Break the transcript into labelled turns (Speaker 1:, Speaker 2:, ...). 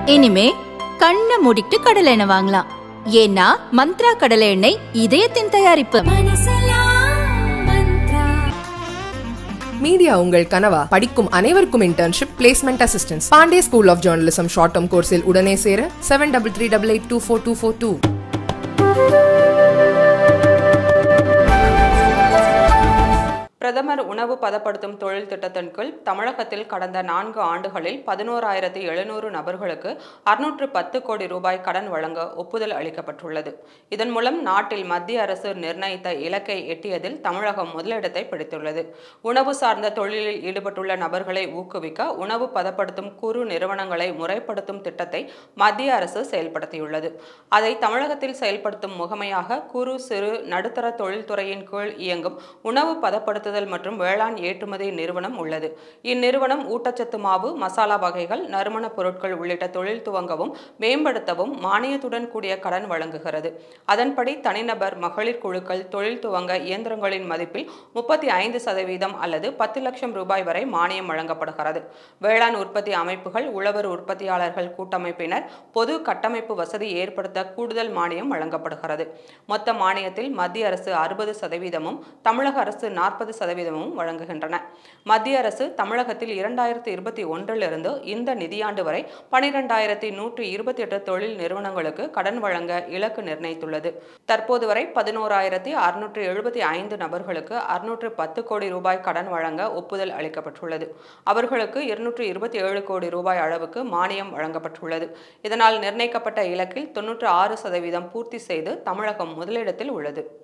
Speaker 1: இனிமே கண்ணை மூடிட்டு கடலை எண்ணெய் வாங்கலாம் ஏன்னா மந்த்ரா கடலை எண்ணெய் இதயத்தின் தயாரிப்பு
Speaker 2: மீடியா உங்கள் கனவா படிக்கும் அனைவருக்கும் internship placement assistance Pandey school of journalism short term கோர்ஸில் உடனே சேர seven double three double eight two four two four two
Speaker 3: பிரதமர் உணவு பதப்படுத்தும் தொழில் திட்டத்தின் கீழ் தமிழகத்தில் கடந்த நான்கு ஆண்டுகளில் பதினோராயிரத்தி எழுநூறு நபர்களுக்கு அறுநூற்று பத்து கோடி ரூபாய் கடன் வழங்க ஒப்புதல் அளிக்கப்பட்டுள்ளது இதன் மூலம் நாட்டில் மத்திய அரசு நிர்ணயித்த இலக்கை எட்டியதில் தமிழகம் முதலிடத்தை பிடித்துள்ளது உணவு சார்ந்த தொழிலில் ஈடுபட்டுள்ள நபர்களை ஊக்குவிக்க உணவு பதப்படுத்தும் குறு நிறுவனங்களை முறைப்படுத்தும் திட்டத்தை மத்திய அரசு செயல்படுத்தியுள்ளது அதை தமிழகத்தில் செயல்படுத்தும் முகமையாக குறு சிறு நடுத்தர தொழில்துறையின் கீழ் இயங்கும் உணவு பதப்படுத்துதல் மற்றும் வேளாண் ஏற்றுமதி நிறுவனம் உள்ளது இந்நிறுவனம் ஊட்டச்சத்து மாவு மசாலா வகைகள் நறுமணப் பொருட்கள் உள்ளிட்ட தொழில் துவங்கவும் மேம்படுத்தவும் மானியத்துடன் கூடிய கடன் வழங்குகிறது அதன்படி தனிநபர் மகளிர் குழுக்கள் தொழில் துவங்க இயந்திரங்களின் மதிப்பில் முப்பத்தி ஐந்து சதவீதம் அல்லது பத்து லட்சம் ரூபாய் வரை மானியம் வழங்கப்படுகிறது வேளாண் உற்பத்தி அமைப்புகள் உழவர் உற்பத்தியாளர்கள் கூட்டமைப்பினர் பொது கட்டமைப்பு வசதி ஏற்படுத்த கூடுதல் மானியம் வழங்கப்படுகிறது மொத்த மானியத்தில் மத்திய அரசு அறுபது சதவீதமும் தமிழக அரசு நாற்பது சதவீதமும் வழங்குகின்றன மத்திய அரசு தமிழகத்தில் இரண்டாயிரத்தி இருபத்தி ஒன்றிலிருந்து இந்த நிதியாண்டு வரை பனிரெண்டாயிரத்தி நூற்றி இருபத்தி எட்டு தொழில் நிறுவனங்களுக்கு கடன் வழங்க இலக்கு நிர்ணயித்துள்ளது தற்போது வரை பதினோராயிரத்தி அறுநூற்றி எழுபத்தி ஐந்து நபர்களுக்கு அறுநூற்று பத்து கோடி ரூபாய் கடன் வழங்க ஒப்புதல் அளிக்கப்பட்டுள்ளது அவர்களுக்கு இருநூற்று இருபத்தி ஏழு கோடி ரூபாய் அளவுக்கு மானியம் வழங்கப்பட்டுள்ளது இதனால் நிர்ணயிக்கப்பட்ட இலக்கில் தொன்னூற்று ஆறு சதவீதம் பூர்த்தி செய்து தமிழகம் முதலிடத்தில் உள்ளது